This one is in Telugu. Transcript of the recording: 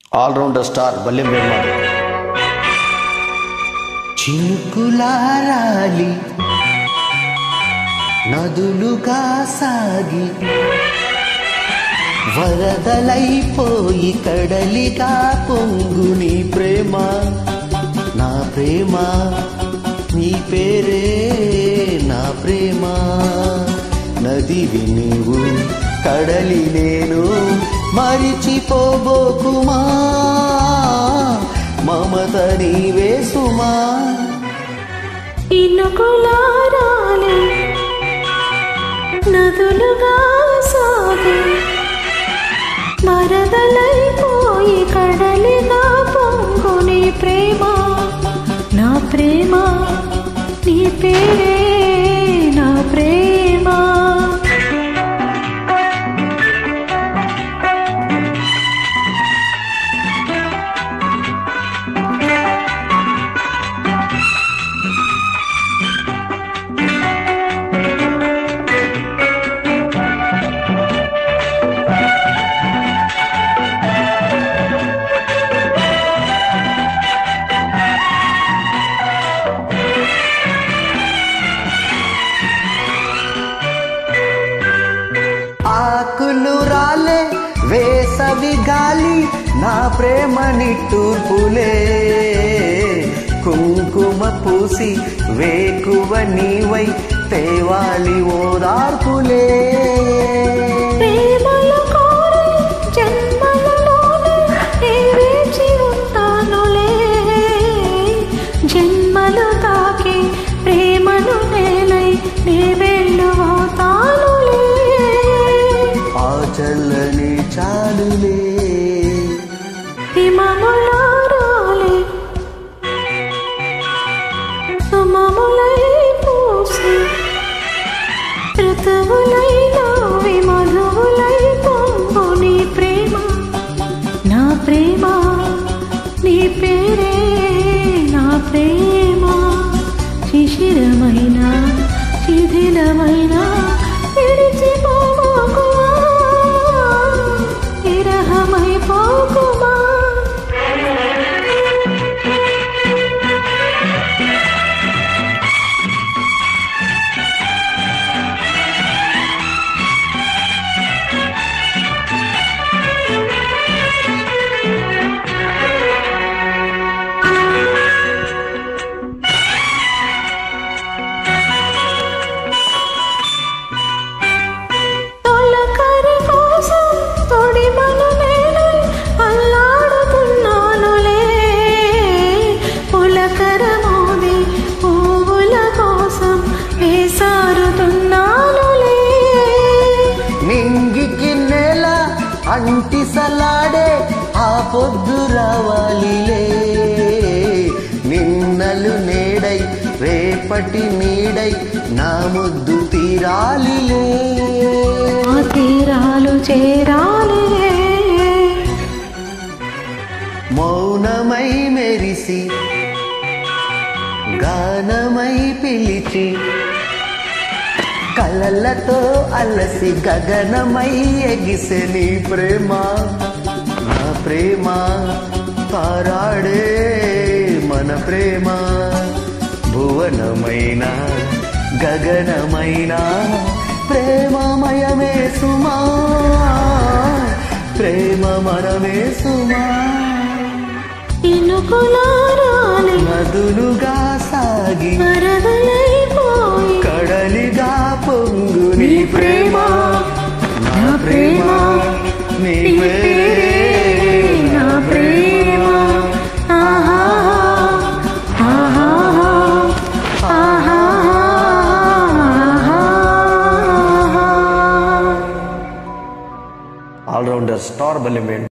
ఆల్రౌండర్ స్టార్ బల్లెం వేమాడు చినుకులారాలి నదులుగా సాగి వరదలైపోయి కడలిగా పొంగు నీ ప్రేమ నా ప్రేమ నీ పేరే నా ప్రేమ నదివి నీవు కడలి నేను మరిచిపోబోకుమా మమత నీవే సుమా ఇనుకులారాలి నదులుగా సాగి మరదలైపోయి కడలిగా పొంగు నీ ప్రేమ నా ప్రేమ నీ పేరే నా ప్రేమ ఆకులు రాలే వేసవి గాలి నా ప్రేమ నిట్టూర్పులే కుంకుమ పూసి వేకువ నీవై తేవాలి ఓదార్పులే ప్రేమల కోరి జన్మలలోనే నీ వేచి ఉంటానులే జన్మలు తాకి ప్రేమను నేనై నీ వెళ్ళుతానులే ఆ చల్లని చాలులే హిమములారాలి సుమములై పూసి ఋతువులై నావి మధువులై పొంగు నీ ప్రేమ నా ప్రేమ నీ పేరే నా ప్రేమ శిశిరమైన శిథిలమైన విడిచిపోకుమా విరహమైపోకుమా తొలకరి కోసం తొడిమలు నేనై అల్లాడుతున్నానులే పులకర మోది పువ్వుల కోసం వేసారుతున్నానులే నింగికి నెల అంటిసలాడే ఆ పొద్దు రావాలిలే నిన్నలు నేడై రేపటి నీడై నా ముద్దు తీరాలిలే ఆ తీరాలు చేరాలిలే మౌనమై మెరిసి గానమై పిలిచి కలలతో అలసి గగనమై ఎగిసె నీ ప్రేమ నా ప్రేమ పారాడే మన ప్రేమ భువనమైన గగనమైన ప్రేమమయమే సుమా ప్రేమ మనమే సుమా ఇనుకులారాలి నదులుగా సాగి వరదలైపోయి కడలిగా పొంగు నీ ప్రేమ నా ప్రేమ నీ పేరే నా ప్రేమ ఆహా ఆహా ఆహా ఆల్రౌండర్ స్టార్ బలిమేండ్